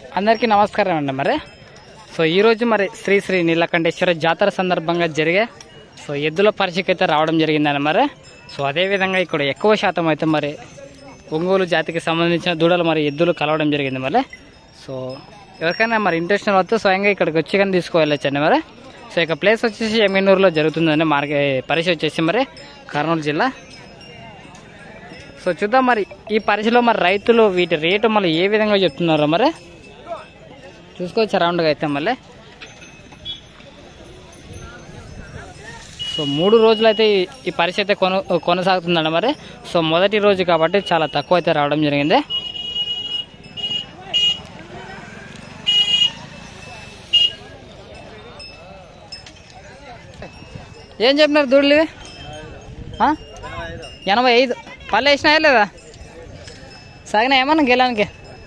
అందరికీ నమస్కారం అండి మరి సో ఈరోజు మరి శ్రీ శ్రీ నీలకంఠేశ్వర జాతర సందర్భంగా జరిగే సో ఎద్దుల పరీక్షకి అయితే రావడం జరిగిందండి మరి సో అదేవిధంగా ఇక్కడ ఎక్కువ శాతం అయితే మరి ఒంగోలు జాతికి సంబంధించిన దూడలు మరి ఎద్దులు కలవడం జరిగింది మరి సో ఎవరికైనా మరి ఇంట్రెస్ట్ వస్తే స్వయంగా ఇక్కడికి వచ్చి కానీ తీసుకువెళ్ళొచ్చండి మరి సో ఇక ప్లేస్ వచ్చేసి ఎమ్మెనూరులో జరుగుతుందండి మార్కె పరీక్ష వచ్చేసి మరి కర్నూలు జిల్లా సో చూద్దాం మరి ఈ పరిధిలో మరి రైతులు వీటి రేటు మళ్ళీ ఏ విధంగా చెప్తున్నారో మరి చూసుకోవచ్చు రౌండ్గా అయితే మళ్ళీ సో మూడు రోజులు అయితే ఈ- ఈ పరిస్థితి అయితే కొన కొనసాగుతుందండి మరి సో మొదటి రోజు కాబట్టి చాలా తక్కువ అయితే రావడం జరిగింది ఏం చెప్పినారు దూడలు ఇవి? ఆ? ఎనభై ఐదు పళ్ళు వేసినాయా లేదా సాగినా ఏమన్నా గెలానికి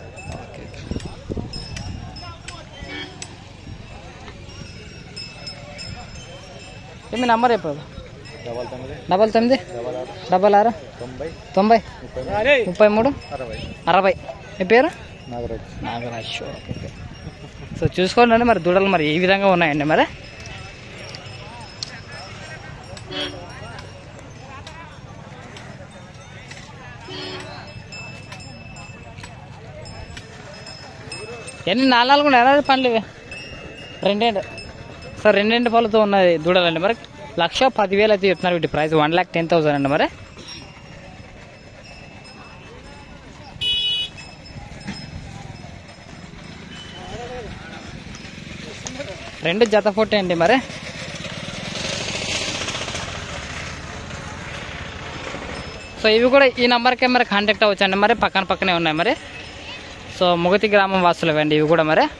ఏమి నంబర్ చెప్పదు డబల్ తొమ్మిది డబల్ తొమ్మిది డబల్ ఆరు డబల్ ఆరు తొంభై తొంభై ముప్పై ముప్పై మూడు అరవై అరవై మీ పేరు Nagaraj Nagaraj okay okay so చూసుకోండి మరి దూడలు మరి ఈ విధంగా ఉన్నాయండి మరి ఎన్ని నాలుగు నాలుగు ఉన్నాయి ఎలా పండ్లు ఇవి రెండేంటి సార్ రెండేంటి పళ్ళతో ఉన్నది దూడలండి మరి లక్ష పదివేలు అయితే చెప్తున్నారు వీటి price one lakh ten thousand అండి మరి రెండు జత ఫోటో అండి మరి సో ఇవి కూడా ఈ నెంబర్కే మరి కాంటాక్ట్ అవ్వచ్చండి మరి పక్కన పక్కనే ఉన్నాయి మరి సో ముగతి గ్రామం వాసులు అండి ఇవి కూడా మరి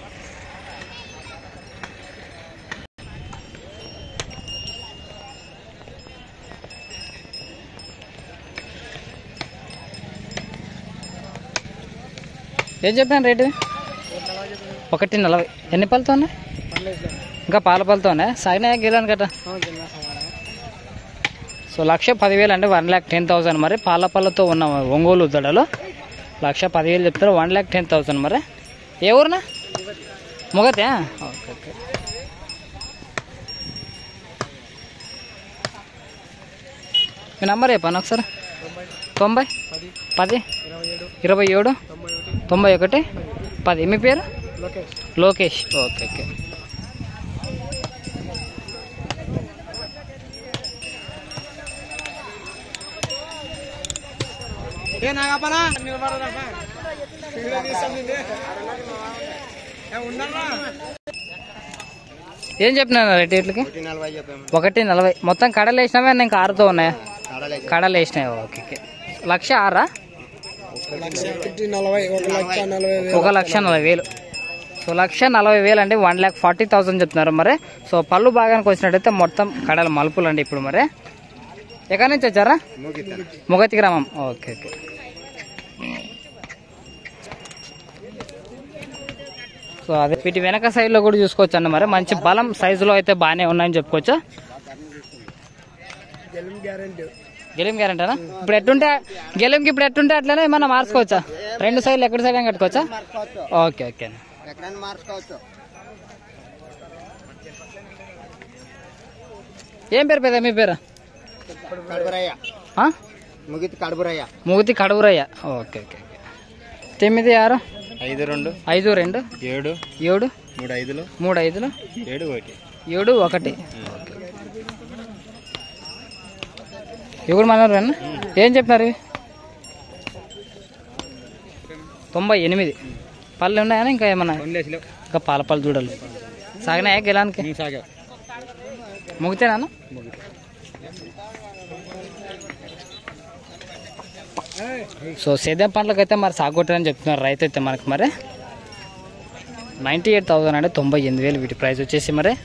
ఏం చెప్పాను రేటు ఒకటి నలభై ఎన్ని పళ్ళతో ఉన్నాయి ఇంకా పాల పళ్ళతో ఉన్నాయి సాగినాయా గెలాను కట్ట సో లక్ష పదివేలు అంటే వన్ ల్యాక్ టెన్ థౌసండ్ మరి పాల పళ్ళతో ఉన్న ఒంగోలు దడలు లక్ష పదివేలు చెప్తారు వన్ ల్యాక్ టెన్ థౌసండ్ మరి ఏ ఊరునా మొగతే ఓకే ఓకే మీ నంబర్ చెప్పాను ఒకసారి తొంభై పది ఇరవై ఏడు తొంభై ఒకటి పది మీ పేరు లోకేష్ ఓకే ఓకే ఏం చెప్పినాను రేట్ వీటికి నలభై చెప్పాము ఒకటి నలభై మొత్తం కడలు వేసినావే ఇంకా ఆరుతో ఉన్నాయా కడలే కడలు వేసినాయి ఓకే ఓకే లక్ష ఆరా నలభై ఒక లక్ష నలభై ఒక లక్ష నలభై వేలు సో లక్ష నలభై వేలు అంటే వన్ ల్యాక్ ఫార్టీ థౌసండ్ చెప్తున్నారు మరి సో పళ్ళు భాగానికి వచ్చినట్టయితే మొత్తం కడల మలుపులు అండి ఇప్పుడు మరి ఎక్కడి నుంచి వచ్చారా ముగతి గ్రామం ఓకే ఓకే సో అదే వీటి వెనక సైడ్లో కూడా చూసుకోవచ్చు అన్న మరి మంచి బలం సైజులో అయితే బాగానే ఉన్నాయని చెప్పుకోవచ్చా గ్యారెంటీ గెలిం గ్యారంటీనా ఇప్పుడు ఎట్టుంటే గెలింకి ఇప్పుడు ఎట్టుంటే అట్లనే ఏమన్నా మార్చుకోవచ్చా రెండు సైడ్లు ఎక్కడ సైడ్ కట్టుకోవచ్చా ఓకే ఓకే ఎక్కడైనా మార్చుకోవచ్చు ఏం పేరు పెద్ద మీ పేరు కడుపురయ్య ఆ? ముగితి కడుపురయ్య ముగితి కడుగురయ్య ఓకే ఓకే ఓకే తొమ్మిది ఆరు ఐదు రెండు ఐదు రెండు ఏడు ఏడు మూడు ఐదులు మూడు ఐదులు ఏడు ఒకటి ఏడు ఒకటి ఓకే ఇవి కూడా మన ఏం చెప్పినారు ఇవి తొంభై ఎనిమిది పళ్ళు ఉన్నాయని ఇంకా ఏమన్నా ఇంకా పాల పళ్ళు చూడాలి సాగినాయా గెలానికి సాగా ముగితేనా సో సేద్యం పంటలకు అయితే మరి సాగొట్టారని చెప్తున్నారు రైతు అయితే మనకి మరి నైంటీ ఎయిట్ థౌసండ్ అంటే తొంభై ఎనిమిది వేలు వీటి ప్రైస్ వచ్చేసి మరి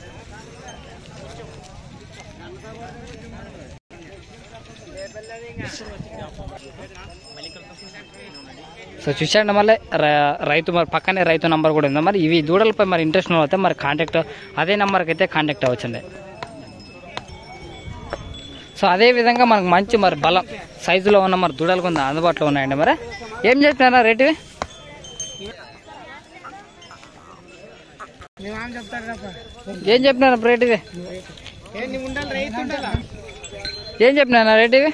సో చూసాండి మళ్ళీ ర- రైతు మరి పక్కనే రైతు నంబర్ కూడా ఉంది మరి ఇవి దూడలపై మరి ఇంట్రెస్ట్ అయితే మరి కాంటాక్ట్ అదే నెంబర్కి అయితే కాంటాక్ట్ అవ్వచ్చండి సో అదే విధంగా మనకు మంచి మరి బలం సైజులో ఉన్న మరి దూడలు కొంత అందుబాటులో ఉన్నాయండి మరి ఏం చెప్తున్నారా రేటు ఇవి? ఏం చెప్పినారు రేట్ ఇది ఏం చెప్పినా రేట్ ఇవి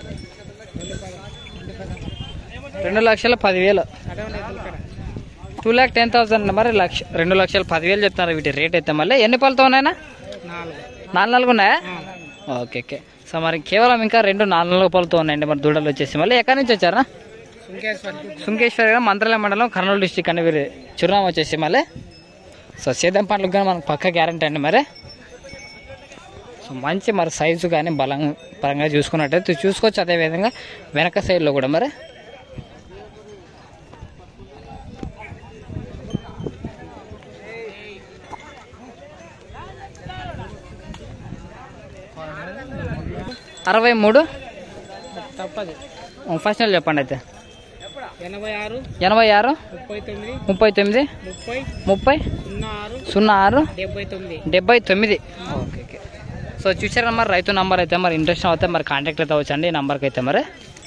రెండు లక్షల పదివేలు టూ ల్యాక్ టెన్ థౌసండ్ మరి లక్ష రెండు లక్షల పదివేలు చెప్తున్నారు వీటి రేట్ అయితే మళ్ళీ ఎన్ని పళ్ళతో ఉన్నాయన్నా నాలుగు నాలుగు ఉన్నాయా ఓకే ఓకే సో మరి కేవలం ఇంకా రెండు నాలుగు నాలుగు పళ్ళతో ఉన్నాయండి మరి దూడలు వచ్చేసి మళ్ళీ ఎక్కడి నుంచి వచ్చారా సుంకేశ్వరి గారు మంత్రాలయ మండలం కర్నూలు డిస్టిక్ అని వీరి చిరునామా వచ్చేసి మళ్ళీ సో సేద్యం పంటలకు కానీ మనకు పక్క గ్యారంటీ అండి మరి సో మంచి మరి సైజు కానీ బలం పరంగా చూసుకున్నట్టయితే చూసుకోవచ్చు అదేవిధంగా వెనక సైడ్లో కూడా మరి అరవై మూడు తప్పది ఫస్ట్ నెల చెప్పండి అయితే ఎనభై ఆరు ఎనభై ఆరు ముప్పై తొమ్మిది ముప్పై తొమ్మిది ముప్పై ముప్పై సున్నా ఆరు సున్నా ఆరు డెబ్బై తొమ్మిది డెబ్బై తొమ్మిది ఓకే ఓకే సో చూసారా మరి రైతు నంబర్ అయితే మరి ఇంట్రెస్ట్ అయితే మరి కాంటాక్ట్ అయితే అవ్వచ్చు అండి ఈ నంబర్కి అయితే మరి